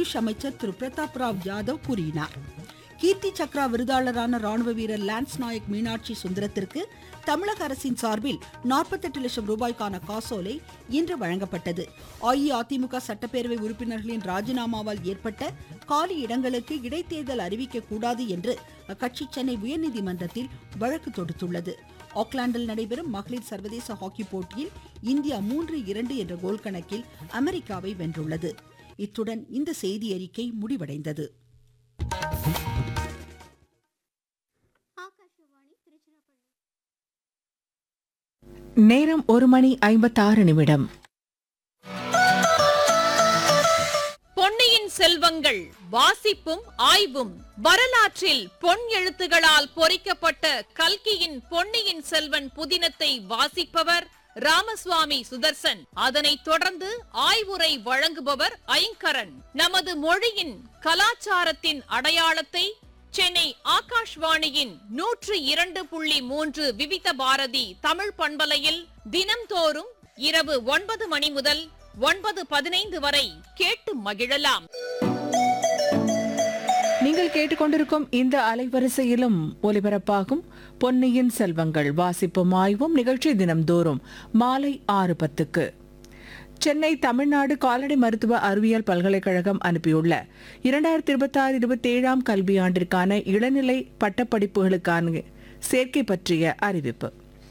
ஆயுஷ் அமைச்சர் திரு பிரதாப் ராவ் யாதவ் கூறினார் கீர்த்தி சக்ரா விருதாளரான ராணுவ வீரர் லான்ஸ் நாயக் மீனாட்சி சுந்தரத்திற்கு தமிழக அரசின் சார்பில் 48 லட்சம் ரூபாய்க்கான காசோலை இன்று வழங்கப்பட்டது அஇஅதிமுக சட்டப்பேரவை உறுப்பினர்களின் ராஜினாமாவால் ஏற்பட்ட காலி இடங்களுக்கு இடைத்தேர்தல் அறிவிக்க கூடாது என்று அக்கட்சி சென்னை உயர்நீதிமன்றத்தில் வழக்கு தொடுத்துள்ளது ஆக்லாந்தில் நடைபெறும் மகளிர் சர்வதேச ஹாக்கி போட்டியில் இந்தியா மூன்று இரண்டு என்ற கோல் கணக்கில் அமெரிக்காவை வென்றுள்ளது இத்துடன் இந்த செய்தி அறிக்கை முடிவடைந்தது நேரம் ஒரு மணி ஐம்பத்தாறு நிமிடம் பொன்னியின் செல்வங்கள் வாசிப்பும் ஆய்வும் வரலாற்றில் பொன் எழுத்துகளால் பொறிக்கப்பட்ட கல்கியின் பொன்னியின் செல்வன் புதினத்தை வாசிப்பவர் ராமசுவாமி சுதர்சன் அதனைத் தொடர்ந்து ஆய்வுரை வழங்குபவர் ஐங்கரன் நமது மொழியின் கலாச்சாரத்தின் அடையாளத்தை சென்னை ஆகாஷ்வாணியின் நூற்று இரண்டு புள்ளி மூன்று விவித பாரதி தமிழ் பண்பலையில் தினம்தோறும் இரவு ஒன்பது மணி முதல் ஒன்பது பதினைந்து வரை கேட்டு மகிழலாம் நீங்கள் கேட்டுக்கொண்டிருக்கும் இந்த அலைவரிசையிலும் ஒலிபரப்பாகும் பொன்னியின் செல்வங்கள் வாசிப்பும் ஆய்வும் நிகழ்ச்சி தினம்தோறும் மாலை ஆறு பத்துக்கு சென்னை தமிழ்நாடு கால்நடை மருத்துவ அறிவியல் பல்கலைக்கழகம் அனுப்பியுள்ள இரண்டாயிரத்தி இருபத்தி ஆறு இருபத்தி ஏழாம் கல்வியாண்டிற்கான இளநிலை பட்டப்படிப்புகளுக்கான சேர்க்கை பற்றிய அறிவிப்பு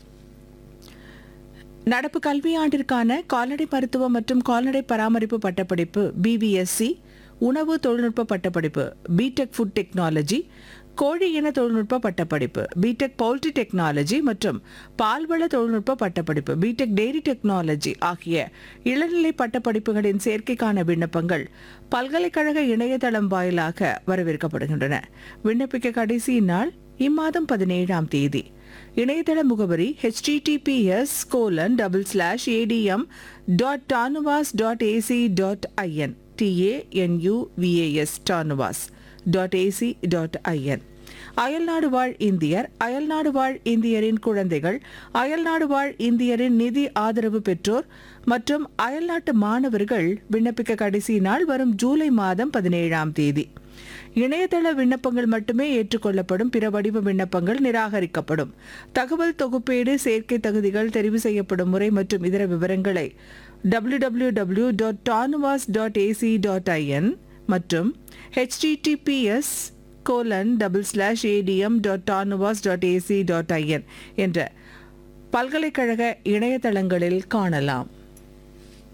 நடப்பு கல்வியாண்டிற்கான கால்நடை மருத்துவம் மற்றும் கால்நடை பராமரிப்பு பட்டப்படிப்பு பிவிஎஸ்சி உணவு தொழில்நுட்ப பட்டப்படிப்பு பிடெக் ஃபுட் டெக்னாலஜி கோழி இன தொழில்நுட்ப பட்டப்படிப்பு பிடெக் பவுல்ட்ரி டெக்னாலஜி மற்றும் பால்வள தொழில்நுட்ப பட்டப்படிப்பு பிடெக் டெய்ரி டெக்னாலஜி ஆகிய இளநிலை பட்டப்படிப்புகளின் சேர்க்கைக்கான விண்ணப்பங்கள் பல்கலைக்கழக இணையதளம் வாயிலாக வரவேற்கப்படுகின்றன விண்ணப்பிக்க கடைசி நாள் இம்மாதம் பதினேழாம் தேதி இணையதள முகவரி https colon double slash ATM dot TANUVAS dot AC dot IN TANUVAS TANUVAS dot AC dot IN அயல்நாடு வாழ் இந்தியர் அயல்நாடு வாழ் இந்தியரின் குழந்தைகள் அயல்நாடு வாழ் இந்தியரின் நிதி ஆதரவு பெற்றோர் மற்றும் அயல்நாட்டு மாணவர்கள் விண்ணப்பிக்க கடைசி நாள் வரும் ஜூலை மாதம் பதினேழாம் தேதி இணையதள விண்ணப்பங்கள் மட்டுமே ஏற்றுக்கொள்ளப்படும் பிற வடிவ விண்ணப்பங்கள் நிராகரிக்கப்படும் தகவல் தொகுப்பீடு சேர்க்கை தகுதிகள் தெரிவு செய்யப்படும் முறை மற்றும் இதர விவரங்களை W W W dot TANUVAS dot AC dot IN மற்றும் HTTPS colon double slash ATM dot TANUVAS dot AC dot IN என்ற பல்கலைக்கழக இணையதளங்களில் காணலாம்